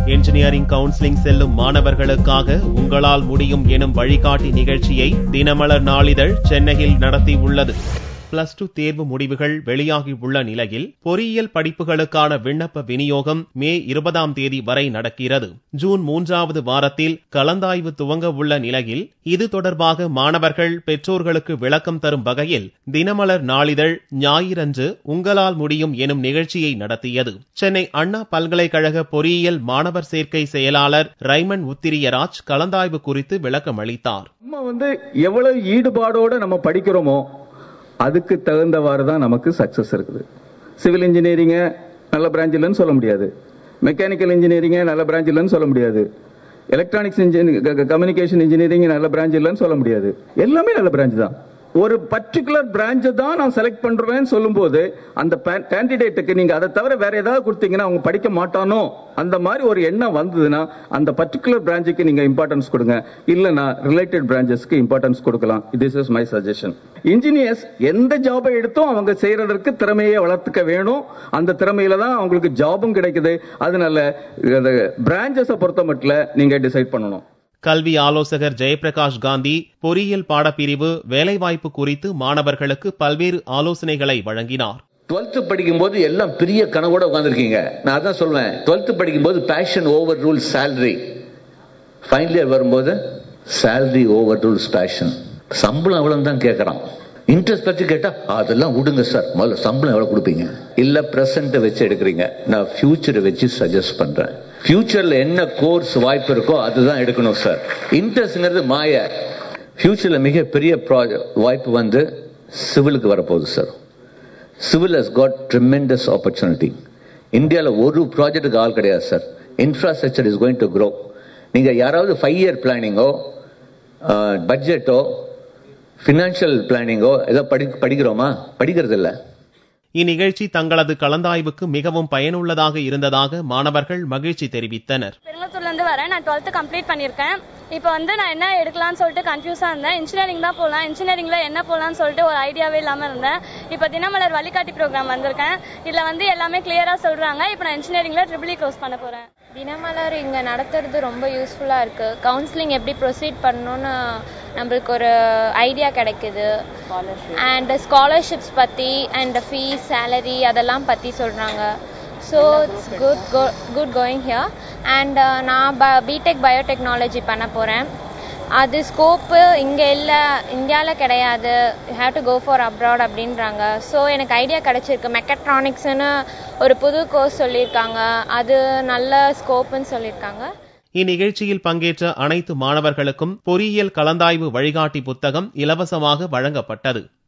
engineering counselling செல்லும் மாணவர்களுக்காக உங்களால் முடியும் எனும் வழிகாட்டி நிகழ்ச்சியை தினமலர் நாளிதழ் சென்னையில் நடத்தியுள்ளது பிளஸ் டூ தேர்வு முடிவுகள் வெளியாகியுள்ள நிலையில் பொறியியல் படிப்புகளுக்கான விண்ணப்ப விநியோகம் மே இருபதாம் தேதி வரை நடக்கிறது ஜூன் மூன்றாவது வாரத்தில் கலந்தாய்வு துவங்க உள்ள நிலையில் இது தொடர்பாக மாணவர்கள் பெற்றோர்களுக்கு விளக்கம் தரும் வகையில் தினமலர் நாளிதழ் ஞாயிறன்று உங்களால் முடியும் எனும் நிகழ்ச்சியை நடத்தியது சென்னை அண்ணா பல்கலைக்கழக பொறியியல் மாணவர் சேர்க்கை செயலாளர் ரைமன் உத்திரியராஜ் கலந்தாய்வு குறித்து விளக்கம் அளித்தார் நம்ம வந்து எவ்வளவு ஈடுபாடோட நம்ம படிக்கிறோமோ அதுக்கு தகுந்தவாறு தான் நமக்கு சக்சஸ் இருக்குது சிவில் இன்ஜினியரிங்க நல்ல பிரான்ச் இல்லைன்னு சொல்ல முடியாது மெக்கானிக்கல் இன்ஜினியரிங்க நல்ல பிரான்ச் இல்லைன்னு சொல்ல முடியாது எலக்ட்ரானிக்ஸ் இன்ஜினியரிங் கம்யூனிகேஷன் இன்ஜினியரிங் நல்ல பிரான்ச் இல்லைன்னு சொல்ல முடியாது எல்லாமே நல்ல பிரான்ச் தான் ஒரு பர்டிகுலர் பிரான்ச்சை தான் நான் செலக்ட் பண்றேன்னு சொல்லும்போது அந்த கேண்டிடேட்டுக்கு நீங்க அதை தவிர வேற ஏதாவது கொடுத்தீங்கன்னா அவங்க படிக்க மாட்டானோ அந்த மாதிரி ஒரு எண்ணம் வந்ததுன்னா அந்த பர்டிகுலர் பிரான்ச்சுக்கு நீங்க இம்பார்ட்டன்ஸ் கொடுங்க இல்லனா ரிலேட்டட் பிரான்ச்சஸ்க்கு இம்பார்ட்டன்ஸ் கொடுக்கலாம் this is my suggestion engineers எந்த ஜாபை எடுத்தும் அவங்க செய்யறதற்கு திறமையை வளர்த்துக்க வேணும் அந்த திறமையில தான் அவங்களுக்கு ஜாபும் கிடைக்குது அதனால பிரான்ச்சஸை பொறுத்த மட்டும் நீங்க டிசைட் பண்ணணும் கல்வி ஆலோசகர் ஜெயபிரகாஷ் காந்தி பொறியியல் பாடப்பிரிவு வேலைவாய்ப்பு குறித்து மாணவர்களுக்கு பல்வேறு ஆலோசனைகளை வழங்கினார் டுவெல்த் படிக்கும்போது எல்லாம் பெரிய கனவோட உட்காந்துருக்கீங்க நான் அதான் சொல்வேன் டுவெல்த் படிக்கும்போது passion over rule salary final year வரும்போது சேலரி ஓவர் ரூல்ஸ் பேஷன் சம்பளம் எவ்வளவு தான் கேட்கறான் இன்ட்ரெஸ்ட் பத்தி கேட்டா அதெல்லாம் விடுங்க சார் முதல்ல சம்பளம் எவ்வளவு கொடுப்பீங்க இல்ல பிரசன்ட் வச்சு எடுக்கிறீங்க நான் ஃபியூச்சரை வச்சு சஜஸ்ட் பண்றேன் ஃபியூச்சர்ல என்ன கோர்ஸ் வாய்ப்பு இருக்கோ அதுதான் எடுக்கணும் சார் இன்ட்ரெஸ்ட்ங்கிறது மாய ஃபியூச்சர்ல மிகப்பெரிய வாய்ப்பு வந்து சிவிலுக்கு வரப்போகுது sir civil has got tremendous opportunity இந்தியாவில் ஒரு ப்ராஜெக்ட்டுக்கு ஆள் கிடையாது sir infrastructure is going to grow நீங்க யாராவது ஃபைவ் இயர் பிளானிங்கோ பட்ஜெட்டோ ஃபினான்ஷியல் பிளானிங்கோ ஏதோ படி படிக்கிறோமா படிக்கிறது இல்லை இந்நிகழ்ச்சி தங்களது கலந்தாய்வுக்கு மிகவும் பயனுள்ளதாக இருந்ததாக மாணவர்கள் மகிழ்ச்சி தெரிவித்தனர் பெருங்கத்தூர்ல இருந்து வரேன் நான் டுவெல்த் கம்ப்ளீட் பண்ணியிருக்கேன் இப்போ வந்து நான் என்ன எடுக்கலாம்னு சொல்லிட்டு கன்ஃபியூஸா இருந்தேன் இன்ஜினியரிங் தான் போகலாம் இன்ஜினியரிங்ல என்ன போகலாம்னு சொல்லிட்டு ஒரு ஐடியாவே இல்லாம இருந்தேன் இப்போ தினமலர் வழிகாட்டி ப்ரோக்ராம் வந்திருக்கேன் இதுல வந்து எல்லாமே கிளியரா சொல்றாங்க இப்போ நான் இன்ஜினியரிங்ல ட்ரிபிள் கோர்ஸ் பண்ண போறேன் தினமலர் இங்கே நடத்துறது ரொம்ப யூஸ்ஃபுல்லாக இருக்குது கவுன்சிலிங் எப்படி ப்ரொசீட் பண்ணணும்னு நம்மளுக்கு ஒரு ஐடியா கிடைக்குது அண்ட் ஸ்காலர்ஷிப்ஸ் பற்றி அண்ட் ஃபீஸ் சேலரி அதெல்லாம் பற்றி சொல்கிறாங்க so it's good good going here and நான் ப பிடெக் பயோடெக்னாலஜி பண்ண போகிறேன் அது ஸ்கோப்பு இங்கே இல்லை இந்தியாவில் கிடையாது you have to go for abroad அப்படின்றாங்க ஸோ எனக்கு ஐடியா கிடச்சிருக்கு மெக்கட்ரானிக்ஸ்னு ஒரு புது கோர்ஸ் சொல்லியிருக்காங்க அது நல்ல ஸ்கோப்புன்னு சொல்லியிருக்காங்க இந்நிகழ்ச்சியில் பங்கேற்ற அனைத்து மாணவர்களுக்கும் பொறியியல் கலந்தாய்வு வழிகாட்டி புத்தகம் இலவசமாக வழங்கப்பட்டது